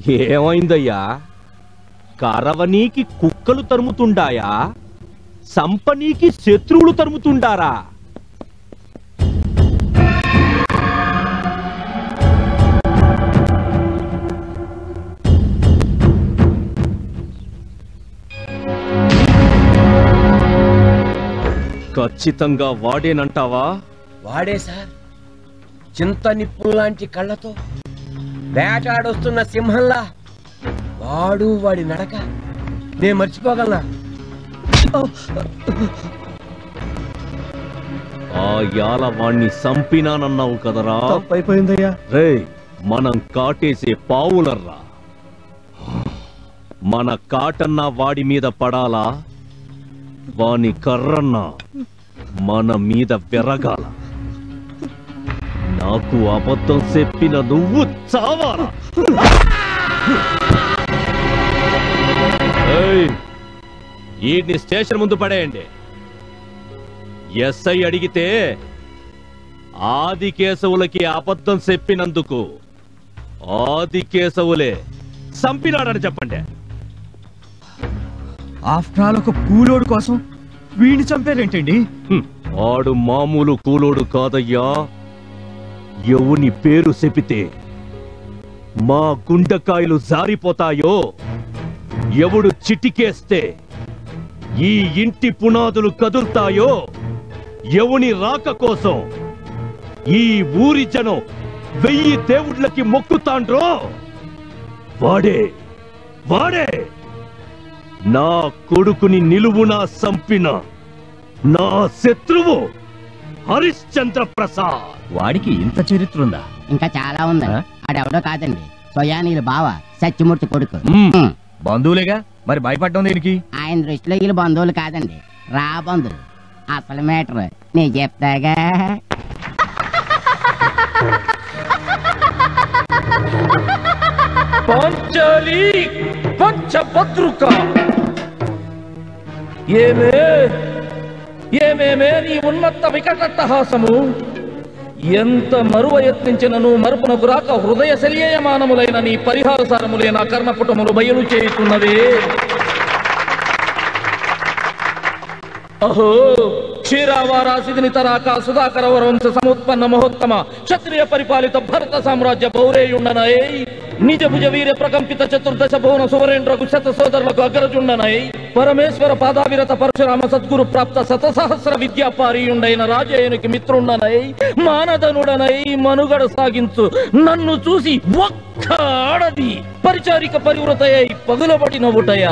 ఏమైందయ్యా కరవనీకి కుక్కలు తరుముతుండాయా సంపనీకి శత్రువులు తరుముతుండారా ఖచ్చితంగా వాడేనంటావా వాడే సార్ చింత నిప్పులు లాంటి కళ్ళతో వేటాడొస్తున్న సింహంలా వాడు వాడి నడక నేను మర్చిపోగలనా ఆ యాల వాణ్ణి సంపినానన్నావు కదరా తప్పైపోయిందయ్యా రే మనం కాటేసే పావులర్రా మన కాటన్న వాడి మీద పడాలా వాని కర్రన్న మన మీద వెరగాల నాకు అబద్ధం చెప్పిన నువ్వు చావాలా ఏయ్, ఈడ్ని స్టేషన్ ముందు పడేయండి ఎస్ఐ అడిగితే ఆది కేశవులకి అబద్ధం చెప్పినందుకు ఆది కేశవులే చంపినాడని చెప్పండి ఆఫ్టర్ ఆల్ ఒక కూలోడు కోసం వీడిని చంపారేంటండి హ్మ్, వాడు మామూలు కూలోడు కాదయ్యా ఎవని పేరు చెపితే మా గుండెకాయలు జారిపోతాయో ఎవడు చిటికేస్తే ఈ ఇంటి పునాదులు కదులుతాయో ఎవని రాక కోసం ఈ ఊరి జనం వెయ్యి దేవుళ్ళకి మొక్కుతాండ్రో వాడే వాడే నా కొడుకుని నిలువునా సంపిన నా శత్రువు హరిశ్చంద్ర ప్రసాద్ వాడికి ఇంత చరిత్ర ఉందా ఇంకా చాలా ఉంది ఆ? ఆడెవడో కాదండి సోయానీల బావ సత్యమూర్తి కొడుకు మ్మ్. హ్మ్. బంధువులేగా మరి భయపడడం దేనికి ఆయన దృష్టిలో వీళ్ళు బంధువులు కాదండి రా బంధువులు అసలు మేటర్ నీ చెప్తాగా పాంచాలి పంచభద్రుక ఏమే ఏమేమే నీ ఉన్నత వికటట్టహాసము ఎంత మరువ యత్నించినను మరుపునకు రాక హృదయ శల్యయమానములైన నీ పరిహార సారములే నా కర్ణపుటములు బయలు చేయుతున్నవే అహో క్షీరావారాసిదిని తరాక సుధాకర వంశ సముత్పన్న మహోత్తమ క్షత్రియ పరిపాలిత భరత సామ్రాజ్య పౌరేయుండనై నిజ భుజ వీర ప్రకంపిత చతుర్దశ భువన సువరేంద్రకు శత సోదరులకు అగ్రజుండనై పరమేశ్వర పాదావిరత పరశురామ సద్గురు ప్రాప్త శతసహస్ర విద్యాపారీయుండైన రాజయునికి మిత్రుండనై మానదనుడనై మనుగడ సాగించు నన్ను చూసి ఒక్క ఆడది పరిచారిక పరివృతయై పగులబడి నవ్వుటయా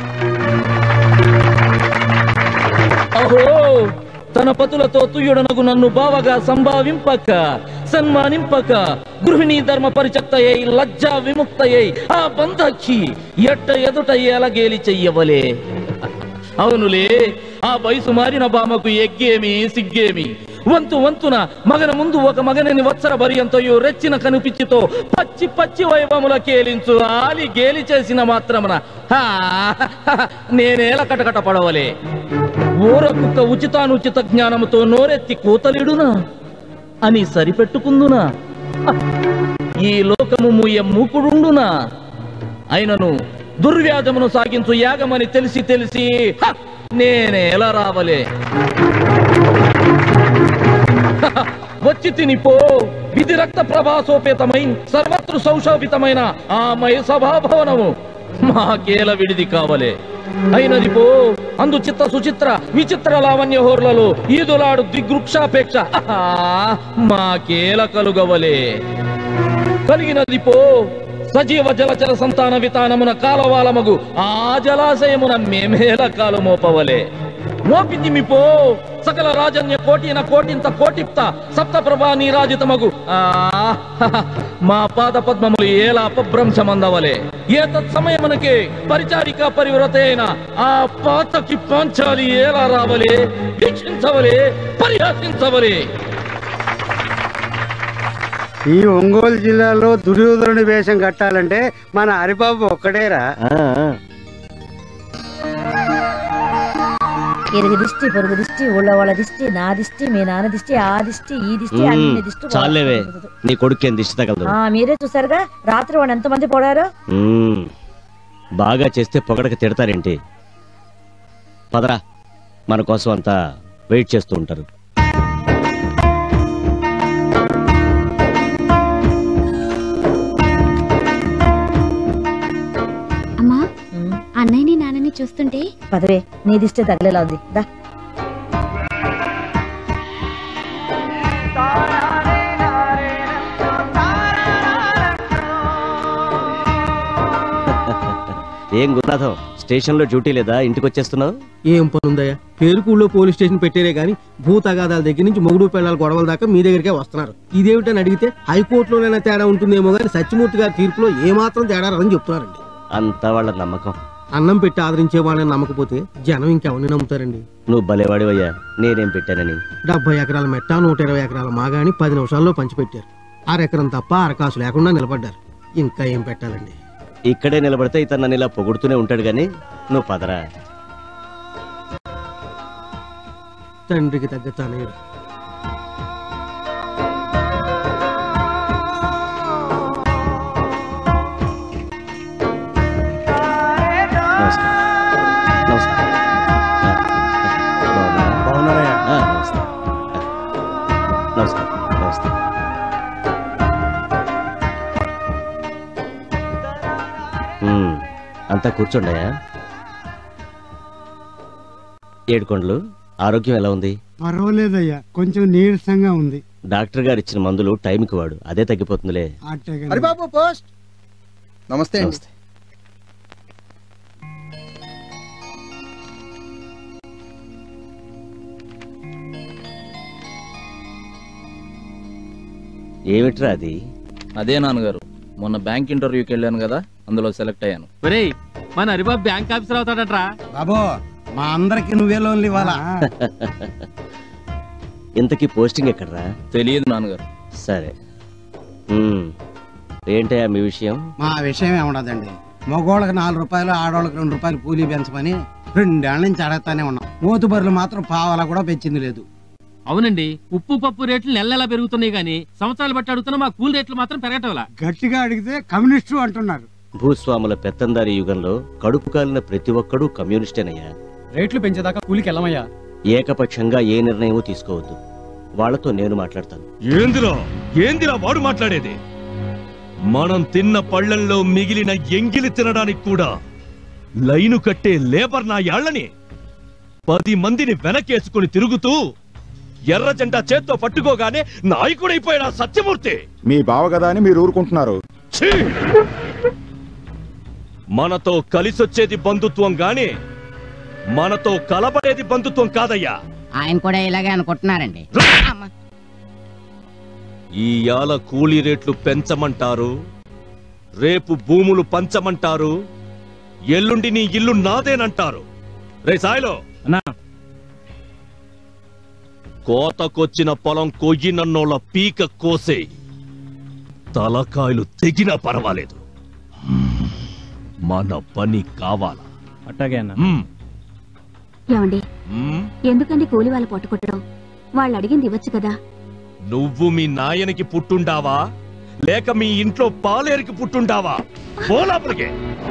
అహో తన పతులతో తుయ్యుడనగు నన్ను బావగా సంభావింపక సన్మానింపక గృహిణీ ధర్మ పరిచక్తయ్యై లజ్జా విముక్తయ్యై ఆ బంధక్షి ఎట్ట ఎదుట ఎలగేలి చెయ్యవలే అవునులే ఆ వయసు మారిన బామకు ఎగ్గేమి సిగ్గేమి వంతు వంతున మగన ముందు ఒక మగనని వత్సర భర్యంతయు రెచ్చిన కనిపించితో పచ్చి పచ్చి వైభవముల కేలించు ఆలి గేలి చేసిన మాత్రమున హా, నేనేల కటకట పడవలే ఊర కుక్క ఉచితానుచిత జ్ఞానముతో నోరెత్తి కూతలిడునా అని సరిపెట్టుకుందునా హ, ఈ లోకము మూయ మూకుడుండునా అయినను దుర్వ్యాధమును సాగించు యాగమని తెలిసి తెలిసి హ, నేనే ఎలా రావలే హ, వచ్చి తినిపో విధి రక్త ప్రభాసోపేతమై సర్వత్రు సౌశోభితమైన ఆ మయ సభాభవనము మాకేల విడిది కావలే అయినది పో అందు చిత్త సుచిత్ర విచిత్ర లావణ్య హోర్లలో ఈదులాడు దిగ్వృక్షాపేక్ష ఆహా, మాకేల కలుగవలే కలిగినది పో సజీవ జలచర సంతాన వితానమున కాలవాలమగు ఆ జలాశయమున మేమేల కాలు మోపవలే మోపితిమి పో సకల రాజన్య కోటిన కోటింత కోటిప్త సప్త ప్రభా నీరాజితమగు ఆ హహ, మా పాద పద్మములు ఏలా అపభ్రంశమందవలే ఏ తత్సమయమునకే పరిచారిక పరివ్రత అయిన ఆ పాతకి పాంచాలి ఏలా రావలే వీక్షించవలే పరిహాసించవలే ఈ ఒంగోలు జిల్లాలో దుర్యోధనుడి వేషం కట్టాలంటే మన హరిబాబు ఒక్కడేరా ఇరుగు దిష్టి పొరుగు దిష్టి ఊళ్ళో వాళ్ళ దిష్టి నా దిష్టి మీ నాన్న దిష్టి ఆ దిష్టి ఈ దిష్టి అన్ని దిష్టి చాలేవే నీ కొడుకేం దిష్టి తగలదు ఆ మీరే చూసారుగా రాత్రి వాడు ఎంత మంది పోడారో మ్మ్. బాగా చేస్తే పొగడక తిడతారేంటి పదరా మన కోసం అంతా వెయిట్ చేస్తూ ఉంటారు అమ్మా ఉమ్, అన్నయ్యని నాన్నని చూస్తుంటే పదవే నీ దిష్టి తగిలేలా ఉంది దా ఏం గురునాథం స్టేషన్ లో డ్యూటీ లేదా ఇంటికి వచ్చేస్తున్నావు ఏం పని ఉందయ్యా పేరుకూళ్ళో పోలీస్ స్టేషన్ పెట్టారే గాని భూ తగాదాల దగ్గర నుంచి మొగుడు పిల్లల గొడవల దాకా మీ దగ్గరికే వస్తున్నారు ఇదేమిటని అడిగితే హైకోర్టులోనైనా తేడా ఉంటుందేమో గాని సత్యమూర్తి గారి తీర్పులో ఏమాత్రం తేడా రాదని చెప్తున్నారండి అంతా వాళ్ళ నమ్మకం అన్నం పెట్టి ఆదరించే వాళ్ళని నమ్మకపోతే జనం ఇంకెవరిని నమ్ముతారండి నువ్వు భలేవాడివయ్యా నేనేం పెట్టానని డెబ్బై ఎకరాల మెట్ట నూట ఇరవై ఎకరాల మాగాని పది నిమిషాల్లో పంచిపెట్టారు అరెకరం తప్ప అరకాసు లేకుండా నిలబడ్డారు ఇంకా ఏం పెట్టాలండి ఇక్కడే నిలబడితే ఇతను నన్ను ఇలా పొగుడుతూనే ఉంటాడు గాని నువ్వు పదరా తండ్రికి తగ్గ తనయుడు నమస్కారం నమస్కారం ఆ, బాగున్నారా? బాగున్నారయ్యా ఆ, నమస్తే ఆ, నమస్కారం నమస్తే మ్మ్. అంతా కూర్చోండియా ఏడుకొండలు ఆరోగ్యం ఎలా ఉంది పర్వాలేదయ్యా కొంచెం నీరసంగా ఉంది డాక్టర్ గారు ఇచ్చిన మందులు టైంకి వాడు అదే తగ్గిపోతుందిలే హరిబాబు పోస్ట్ నమస్తే అండి నమస్తే ఏమిట్రా అది అదే నాన్నగారు మొన్న బ్యాంక్ ఇంటర్వ్యూకి వెళ్ళాను కదా అందులో సెలెక్ట్ అయ్యాను ఒరేయ్ మన హరిబాబు బ్యాంక్ ఆఫీసర్ అవుతాడట్రా బాబు మా అందరికి నువ్వే లోన్లు ఇవ్వాలా ఇంతకీ పోస్టింగ్ ఎక్కడరా తెలియదు నాన్నగారు సరే మ్మ్. ఏంటయ్యా మీ విషయం మా విషయం ఏముండదండి మగోళ్ళకి నాలుగు రూపాయలు ఆడవాళ్ళకి రెండు రూపాయలు కూలీ పెంచమని రెండేళ్ల నుంచి అడగతానే ఉన్నాం మూతుబరులు మాత్రం పావలా కూడా పెంచింది లేదు అవునండి ఉప్పు పప్పు రేట్లు నెల నెలా పెరుగుతున్నాయి కానీ సంవత్సరాలు బట్టి అడుగుతున్నా మా కూల్ రేట్లు మాత్రం పెరగటంలా గట్టిగా అడిగితే కమ్యూనిస్టు అంటున్నారు భూస్వాముల పెత్తందారి యుగంలో కడుపు కాలిన ప్రతి ఒక్కడూ కమ్యూనిస్టేనయ్యా రేట్లు పెంచేదాకా కూలికి వెళ్ళమయ్యా ఏకపక్షంగా ఏ నిర్ణయమూ తీసుకోవద్దు వాళ్ళతో నేను మాట్లాడతాను ఏందిరా ఏందిరా వాడు మాట్లాడేది మనం తిన్న పళ్ళల్లో మిగిలిన ఎంగిలి తినడానికి కూడా లైను కట్టే లేబర్ నా యాళ్ళని పది మందిని వెనకేసుకుని తిరుగుతూ ఎర్ర జెండా చేత్తో పట్టుకోగానే నాయకుడైపోయాడు ఆ సత్యమూర్తి మీ బావ కదా అని మీరు ఊరుకుంటున్నారు ఛీ! మనతో కలిసొచ్చేది బంధుత్వం గాని మనతో కలబడేది బంధుత్వం కాదయ్యా ఆయన కూడా ఇలాగే అనుకుంటున్నారండి అమ్మ. ఈ యాల కూలీ రేట్లు పెంచమంటారు రేపు భూములు పంచమంటారు ఎల్లుండి నీ ఇల్లు నాదేనంటారు రే సాయిలో కోతకొచ్చిన పొలం కొయ్యినన్నోళ్ళ పీక కోసే తలకాయలు తెగినా పర్వాలేదు మన పని కావాలా అట్టాగే అన్న హ్మ్, ఏమండి హ్మ్. ఎందుకండి కూలి వాళ్ళు పట్టుకొట్టడం వాళ్ళు అడిగింది ఇవ్వచ్చు కదా నువ్వు మీ నాయనకి పుట్టుండావా లేక మీ ఇంట్లో పాలేరికి పుట్టుండావా పోలాపలికే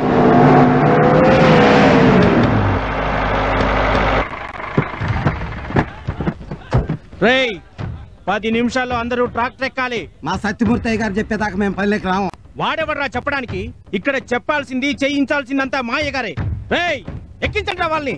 రేయ్ పది నిమిషాల్లో అందరూ ట్రాక్టర్ ఎక్కాలి మా సత్యమూర్తి గారు చెప్పేదాకా మేము పల్లెకి రాము వాడెవర్రా చెప్పడానికి ఇక్కడ చెప్పాల్సింది చేయించాల్సిందంతా మాయ గారే రేయ్ ఎక్కించండి వాళ్ళని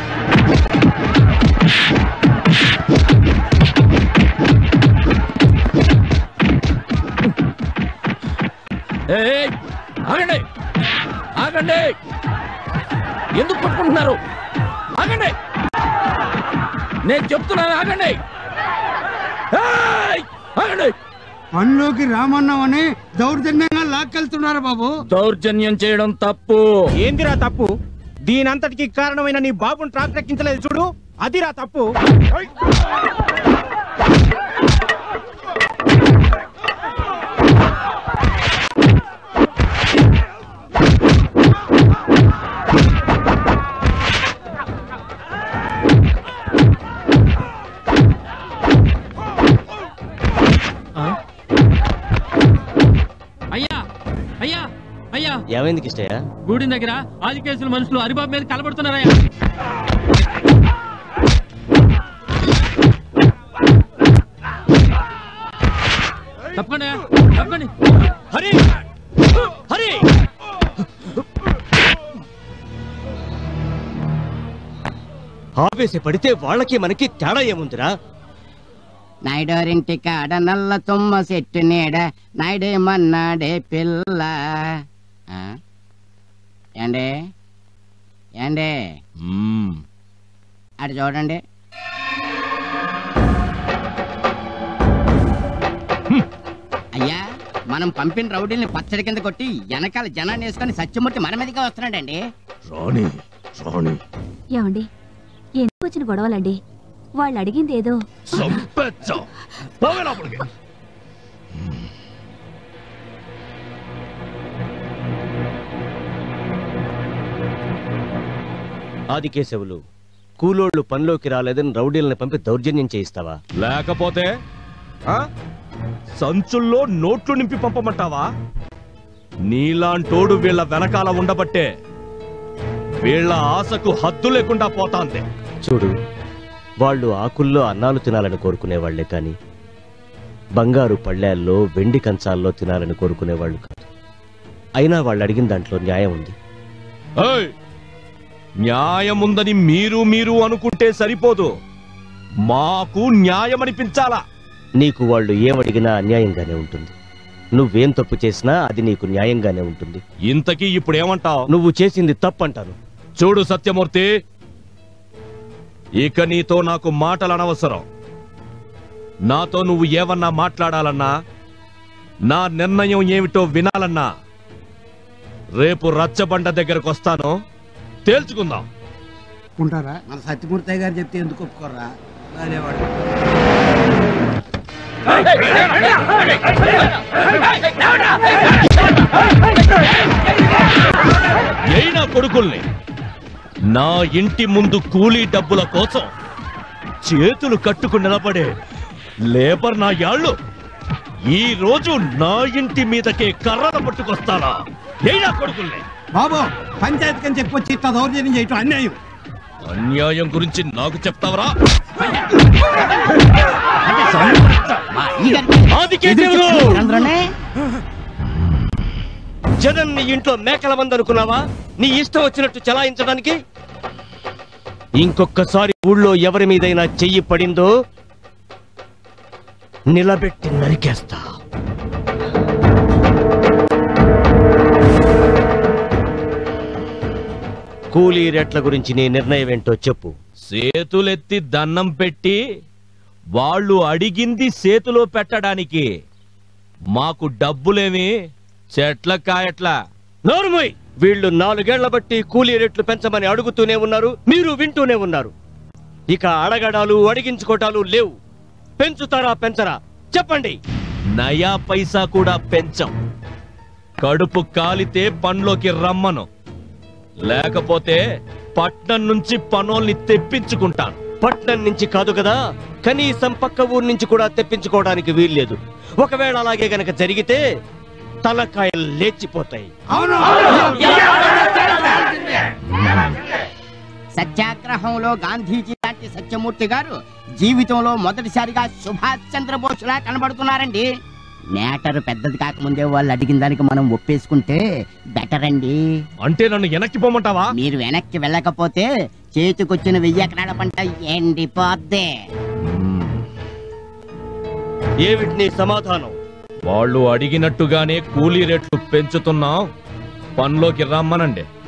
ఏయ్, ఆగండి ఆగండి ఎందుకు పట్టుకుంటున్నారు ఆగండి నేను చెప్తున్నాను ఆగండి ఏయ్, ఆగండి పనిలోకి రామన్నామని దౌర్జన్యంగా లాక్కెళ్తున్నారు బాబు దౌర్జన్యం చేయడం తప్పు ఏందిరా తప్పు దీనంతటికి కారణమైన నీ బాబుని ట్రాక్టర్ ఎక్కించలేదు చూడు అదిరా తప్పు ఎందుకు ఇష్టయ్యా గూడి దగ్గర ఆది కేసుల మనుషులు హరిబాబు మీద కలబడుతున్నారా తప్పకుండా తప్పండి హరి హరి ఆవేశ పడితే వాళ్ళకి మనకి తేడా ఏముందిరా నాయుడోరింటి కాడ నల్ల తుమ్మ చెట్టు నీడ నాయుడేమన్నాడే పిల్ల ఆ? ఏండే ఏండే అటు చూడండి అయ్యా మనం పంపిన రౌడీల్ని పచ్చడి కింద కొట్టి వెనకాల జనాన్ని వేసుకొని సత్యమూర్తి మన మీదకే వస్తున్నాడండి రాణి రాణి ఏమండి ఎందుకు వచ్చిన గొడవలండి వాళ్ళు అడిగింది ఏదో చంపేచ్చా పోవే లోపలికి ఆదికేశవులు కూలోళ్ళు పనిలోకి రాలేదని రౌడీలను పంపి దౌర్జన్యం చేయిస్తావా లేకపోతే ఆ? సంచుల్లో నోట్లు నింపి పంపమంటావా నీలాంటోడు వీళ్ళ వెనకాల ఉండబట్టే వీళ్ళ ఆశకు హద్దు లేకుండా పోతాంది చూడు వాళ్ళు ఆకుల్లో అన్నాలు తినాలని కోరుకునేవాళ్లే కాని బంగారు పళ్ళేల్లో వెండి కంచాల్లో తినాలని కోరుకునేవాళ్ళు కాదు అయినా వాళ్ళు అడిగిన దాంట్లో న్యాయం ఉంది ఏయ్! న్యాయముందని మీరు మీరు అనుకుంటే సరిపోదు మాకు న్యాయమనిపించాలా నీకు వాళ్ళు ఏమడిగినా అన్యాయంగానే ఉంటుంది నువ్వేం తప్పు చేసినా అది నీకు న్యాయంగానే ఉంటుంది ఇంతకీ ఇప్పుడేమంటావు నువ్వు చేసింది తప్పంటాను చూడు సత్యమూర్తి ఇక నీతో నాకు మాటలు అనవసరం నాతో నువ్వు ఏమన్నా మాట్లాడాలన్నా నా నిర్ణయం ఏమిటో వినాలన్నా రేపు రచ్చబండ దగ్గరకు వస్తాను తేల్చుకుందాం ఉంటారా మన సత్యమూర్తి గారు చెప్తే ఎందుకు ఒప్పుకోర్రా అనేవాడు అయినా కొడుకుల్ని నా ఇంటి ముందు కూలీ డబ్బుల కోసం చేతులు కట్టుకు నిలబడే లేబర్ నా యాళ్ళు ఈ రోజు నా ఇంటి మీదకే కర్రలు పట్టుకొస్తానా అయినా కొడుకుల్ని బాబు పంచాయతీ కని చెప్పొచ్చి ఇట్లా దౌర్జన్యం చేయటం అన్యాయం అన్యాయం గురించి నాకు చెప్తావరా మీరందరూనే? జగన్ నీ ఇంట్లో మేకల మంది అనుకున్నావా నీ ఇష్టం వచ్చినట్టు చలాయించడానికి ఇంకొక్కసారి ఊళ్ళో ఎవరి మీదైనా చెయ్యి పడిందో నిలబెట్టి నరికేస్తా కూలీ రేట్ల గురించి నీ నిర్ణయం ఏంటో చెప్పు చేతులెత్తి దన్నం పెట్టి వాళ్ళు అడిగింది చేతిలో పెట్టడానికి మాకు డబ్బులేమి చెట్ల కాయట్లా నోరుమోయ్ వీళ్ళు నాలుగేళ్ల బట్టి కూలీ రేట్లు పెంచమని అడుగుతూనే ఉన్నారు మీరు వింటూనే ఉన్నారు ఇక అడగడాలు అడిగించుకోటాలు లేవు పెంచుతారా పెంచరా చెప్పండి నయా పైసా కూడా పెంచం కడుపు కాలితే పనిలోకి రమ్మను లేకపోతే పట్నం నుంచి పనోల్ని తెప్పించుకుంటాను పట్నం నుంచి కాదు కదా కనీసం పక్క ఊరు నుంచి కూడా తెప్పించుకోవడానికి వీల్లేదు ఒకవేళ అలాగే గనక జరిగితే తలకాయలు లేచిపోతాయి సత్యాగ్రహంలో గాంధీజీ లాంటి సత్యమూర్తి గారు జీవితంలో మొదటిసారిగా సుభాష్ చంద్రబోస్లా కనబడుతున్నారండి మేటర్ పెద్దది కాకముందే వాళ్ళు అడిగిన దానికి మనం ఒప్పేసుకుంటే బెటర్ అండి అంటే నన్ను వెనక్కి పోమంటావా మీరు వెనక్కి వెళ్ళకపోతే చేతికొచ్చిన వెయ్యి ఎకరాల పంట ఎండిపోద్దే ఏమిటి నీ సమాధానం వాళ్ళు అడిగినట్టుగానే కూలీ రేట్లు పెంచుతున్నాం పనిలోకి రమ్మనండి